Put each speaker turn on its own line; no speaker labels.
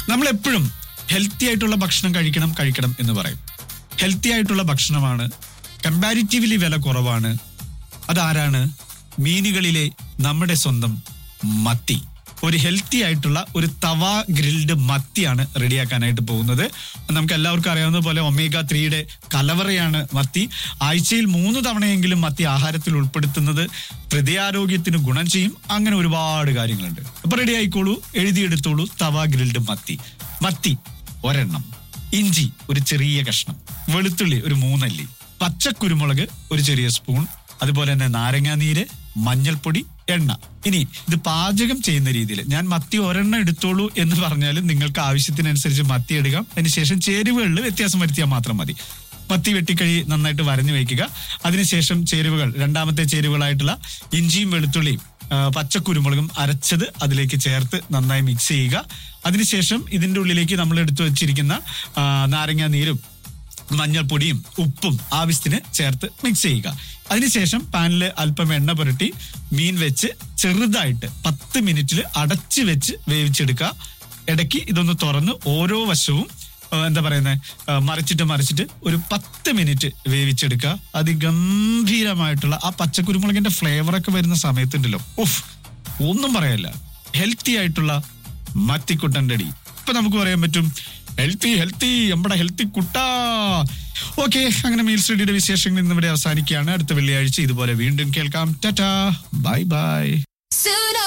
നമ്മൾ എപ്പോഴും ഹെൽത്തി ആയിട്ടുള്ള ഭക്ഷണം കഴിക്കണം കഴിക്കണം എന്ന് പറയും ഹെൽത്തി ആയിട്ടുള്ള ഭക്ഷണമാണ് കമ്പാരിറ്റീവ്ലി വില കുറവാണ് അതാരാണ് മീനുകളിലെ നമ്മുടെ സ്വന്തം മത്തി ഒരു ഹെൽത്തി ആയിട്ടുള്ള ഒരു തവ ഗ്രിൽഡ് മത്തിയാണ് റെഡിയാക്കാനായിട്ട് പോകുന്നത് നമുക്ക് എല്ലാവർക്കും അറിയാവുന്ന പോലെ ഒമേഗ ത്രീയുടെ കലവറയാണ് മത്തി ആഴ്ചയിൽ മൂന്ന് തവണയെങ്കിലും മത്തി ആഹാരത്തിൽ ഉൾപ്പെടുത്തുന്നത് ഹൃദയാരോഗ്യത്തിന് ഗുണം ചെയ്യും അങ്ങനെ ഒരുപാട് കാര്യങ്ങളുണ്ട് അപ്പൊ റെഡി ആയിക്കോളൂ എഴുതിയെടുത്തോളൂ തവ ഗ്രിൽഡ് മത്തി മത്തി ഒരെണ്ണം ഇഞ്ചി ഒരു ചെറിയ കഷ്ണം വെളുത്തുള്ളി ഒരു മൂന്നല്ലി പച്ചക്കുരുമുളക് ഒരു ചെറിയ സ്പൂൺ അതുപോലെ തന്നെ നാരങ്ങാനീര് മഞ്ഞൾപ്പൊടി എണ്ണ ഇനി ഇത് പാചകം ചെയ്യുന്ന രീതിയിൽ ഞാൻ മത്തി ഒരെണ്ണം എടുത്തോളൂ എന്ന് പറഞ്ഞാലും നിങ്ങൾക്ക് ആവശ്യത്തിനനുസരിച്ച് മത്തി എടുക്കാം അതിനുശേഷം ചേരുവകളിൽ വ്യത്യാസം വരുത്തിയാൽ മാത്രം മതി മത്തി വെട്ടിക്കഴി നന്നായിട്ട് വരഞ്ഞു വയ്ക്കുക അതിനുശേഷം ചേരുവകൾ രണ്ടാമത്തെ ചേരുവകളായിട്ടുള്ള ഇഞ്ചിയും വെളുത്തുള്ളിയും ആ, പച്ചക്കുരുമുളകും അരച്ചത് അതിലേക്ക് ചേർത്ത് നന്നായി മിക്സ് ചെയ്യുക അതിനുശേഷം ഇതിന്റെ ഉള്ളിലേക്ക് നമ്മൾ എടുത്തു വെച്ചിരിക്കുന്ന ആ, നാരങ്ങാ നീരും മഞ്ഞൾപ്പൊടിയും ഉപ്പും ആവശ്യത്തിന് ചേർത്ത് മിക്സ് ചെയ്യുക അതിനുശേഷം പാനിൽ അല്പം എണ്ണ പുരട്ടി മീൻ വെച്ച് ചെറുതായിട്ട് പത്ത് മിനിറ്റിൽ അടച്ചു വെച്ച് വേവിച്ചെടുക്കുക ഇടയ്ക്ക് ഇതൊന്ന് തുറന്ന് ഓരോ വശവും ആ, എന്താ പറയുന്നത് മറിച്ചിട്ട് മറിച്ചിട്ട് ഒരു പത്ത് മിനിറ്റ് വേവിച്ചെടുക്കുക അതിഗംഭീരമായിട്ടുള്ള ആ പച്ചക്കുരുമുളകിന്റെ ഫ്ലേവറൊക്കെ വരുന്ന സമയത്തുണ്ടല്ലോ ഉഫ് ഒന്നും പറയല്ല ഹെൽത്തി ആയിട്ടുള്ള മത്തിക്കുട്ടൻ്റെ അടി ഇപ്പൊ നമുക്ക് പറയാൻ പറ്റും ഹെൽത്തി ഹെൽത്തി നമ്മുടെ ഹെൽത്തി കുട്ടാ ഓക്കെ അങ്ങനെ മീൽ സ്റ്റഡിയുടെ വിശേഷങ്ങൾ ഇന്നിവിടെ അവസാനിക്കുകയാണ് അടുത്ത വെള്ളിയാഴ്ച ഇതുപോലെ വീണ്ടും കേൾക്കാം ടാറ്റാ ബൈ ബൈ
Soon